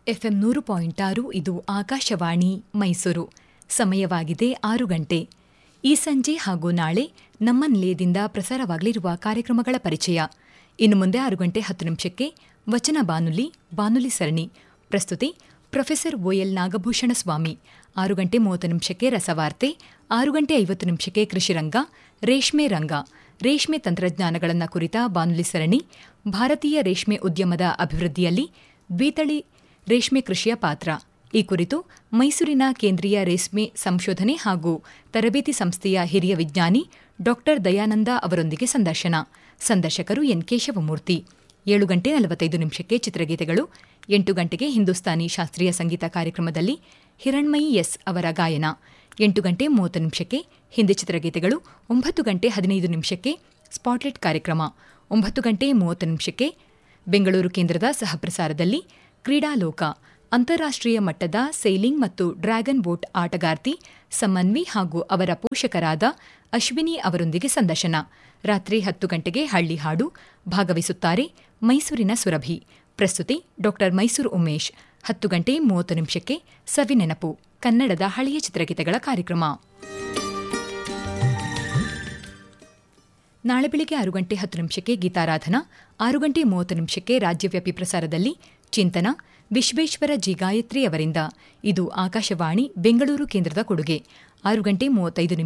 FM ನೂರು point ಆರು ಇದು ಆಕಾಶವಾಣಿ ಮೈಸೂರು ಸಮಯವಾಗಿದೆ ಆರು ಗಂಟೆ ಈ ಸಂಜೆ ಹಾಗೂ ನಾಳೆ ನಮ್ಮ ನಿಲಯದಿಂದ ಪ್ರಸಾರವಾಗಲಿರುವ ಕಾರ್ಯಕ್ರಮಗಳ ಪರಿಚಯ ಇನ್ನು ಮುಂದೆ ಆರು ಗಂಟೆ ಹತ್ತು ನಿಮಿಷಕ್ಕೆ ವಚನ ಬಾನುಲಿ ಬಾನುಲಿ ಸರಣಿ ಪ್ರಸ್ತುತಿ ಪ್ರೊಫೆಸರ್ ಓಎಲ್ ನಾಗಭೂಷಣ ಸ್ವಾಮಿ ಆರು ಗಂಟೆ ಮೂವತ್ತು ನಿಮಿಷಕ್ಕೆ ರಸವಾರ್ತೆ ಆರು ಗಂಟೆ ಐವತ್ತು ನಿಮಿಷಕ್ಕೆ ಕೃಷಿರಂಗ ರೇಷ್ಮೆ ರಂಗ ರೇಷ್ಮೆ ತಂತ್ರಜ್ಞಾನಗಳನ್ನು ಕುರಿತ ಬಾನುಲಿ ಸರಣಿ ಭಾರತೀಯ ರೇಷ್ಮೆ ಉದ್ಯಮದ ಅಭಿವೃದ್ಧಿಯಲ್ಲಿ ದ್ವಿತಳಿ ರೇಷ್ಮೆ ಕೃಷಿಯ ಪಾತ್ರ ಈ ಕುರಿತು ಮೈಸೂರಿನ ಕೇಂದ್ರೀಯ ರೇಷ್ಮೆ ಸಂಶೋಧನೆ ಹಾಗೂ ತರಬೇತಿ ಸಂಸ್ಥೆಯ ಹಿರಿಯ ವಿಜ್ಞಾನಿ ಡಾ ದಯಾನಂದ ಅವರೊಂದಿಗೆ ಸಂದರ್ಶನ ಸಂದರ್ಶಕರು ಎನ್ ಕೇಶವಮೂರ್ತಿ ಏಳು ಗಂಟೆ ನಲವತ್ತೈದು ನಿಮಿಷಕ್ಕೆ ಚಿತ್ರಗೀತೆಗಳು ಎಂಟು ಗಂಟೆಗೆ ಹಿಂದೂಸ್ತಾನಿ ಶಾಸ್ತ್ರೀಯ ಸಂಗೀತ ಕಾರ್ಯಕ್ರಮದಲ್ಲಿ ಹಿರಣ್ಮಯಿ ಎಸ್ ಅವರ ಗಾಯನ ಎಂಟು ಗಂಟೆ ಮೂವತ್ತು ನಿಮಿಷಕ್ಕೆ ಹಿಂದಿ ಚಿತ್ರಗೀತೆಗಳು ಒಂಬತ್ತು ಗಂಟೆ ಹದಿನೈದು ನಿಮಿಷಕ್ಕೆ ಸ್ಪಾಟ್ಲೈಟ್ ಕಾರ್ಯಕ್ರಮ ಒಂಬತ್ತು ಗಂಟೆ ಮೂವತ್ತು ನಿಮಿಷಕ್ಕೆ ಬೆಂಗಳೂರು ಕೇಂದ್ರದ ಸಹಪ್ರಸಾರದಲ್ಲಿ ಕ್ರೀಡಾಲೋಕ ಅಂತಾರಾಷ್ಟ್ರೀಯ ಮಟ್ಟದ ಸೈಲಿಂಗ್ ಮತ್ತು ಡ್ರ್ಯಾಗನ್ ಬೋಟ್ ಆಟಗಾರ್ತಿ ಸಮನ್ವಿ ಹಾಗೂ ಅವರ ಪೋಷಕರಾದ ಅಶ್ವಿನಿ ಅವರೊಂದಿಗೆ ಸಂದರ್ಶನ ರಾತ್ರಿ ಹತ್ತು ಗಂಟೆಗೆ ಹಳ್ಳಿ ಹಾಡು ಭಾಗವಹಿಸುತ್ತಾರೆ ಮೈಸೂರಿನ ಸುರಭಿ ಪ್ರಸ್ತುತಿ ಡಾ ಮೈಸೂರು ಉಮೇಶ್ ಹತ್ತು ಗಂಟೆ ಮೂವತ್ತು ನಿಮಿಷಕ್ಕೆ ಸವಿನೆನಪು ಕನ್ನಡದ ಹಳೆಯ ಚಿತ್ರಗೀತೆಗಳ ಕಾರ್ಯಕ್ರಮ ನಾಳೆ ಬೆಳಿಗ್ಗೆ ಆರು ಗಂಟೆ ಹತ್ತು ನಿಮಿಷಕ್ಕೆ ಗೀತಾರಾಧನಾ ಆರು ಗಂಟೆ ಮೂವತ್ತು ನಿಮಿಷಕ್ಕೆ ರಾಜ್ಯವ್ಯಾಪಿ ಪ್ರಸಾರದಲ್ಲಿ ಚಿಂತನ ವಿಶ್ವೇಶ್ವರ ಜಿ ಗಾಯತ್ರಿ ಅವರಿಂದ ಇದು ಆಕಾಶವಾಣಿ ಬೆಂಗಳೂರು ಕೇಂದ್ರದ ಕೊಡುಗೆ ಆರು ಗಂಟೆ ಮೂವತ್ತೈದು